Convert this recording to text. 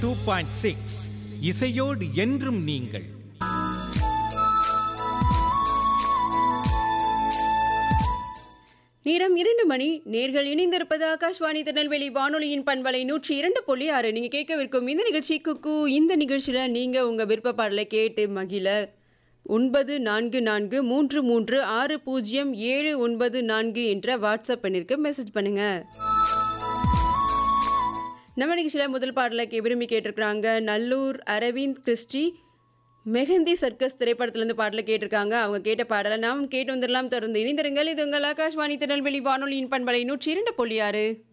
two point six இசையோடு என்றும் நீங்கள் நேரம் இரண்டு மணி நேர்கள் இணைந்திருப்பது ஆகாஷ்வாணி திருநெல்வேலி வானொலியின் பண்பலை நூற்றி இரண்டு புள்ளி ஆறு நீங்க கேட்கவிருக்கும் இந்த நிகழ்ச்சி குக்கு இந்த நிகழ்ச்சியில நீங்க உங்க விருப்ப பாடலை கேட்டு மகிழ ஒன்பது நான்கு நான்கு மூன்று மூன்று ஆறு பூஜ்ஜியம் ஏழு ஒன்பது நான்கு என்ற வாட்ஸ்அப் எண்ணிற்கு மெசேஜ் பண்ணுங்க நம்ம நிகழ்ச்சியில் முதல் பாடலை கே- விரும்பி கேட்டிருக்கிறாங்க நல்லூர் அரவிந்த் கிறிஸ்டி மெஹந்தி சர்க்கஸ் திரைப்படத்திலிருந்து பாடலை கேட்டிருக்காங்க அவங்க கேட்ட பாடலை நாம் கேட்டு வந்துடலாம் தொடர்ந்து இணைந்திருங்கள் இது உங்கள் ஆகாஷ்வாணி திருநெல்வேலி வானொலியின் பண்பலை நூற்றி இரண்டு புள்ளி ஆறு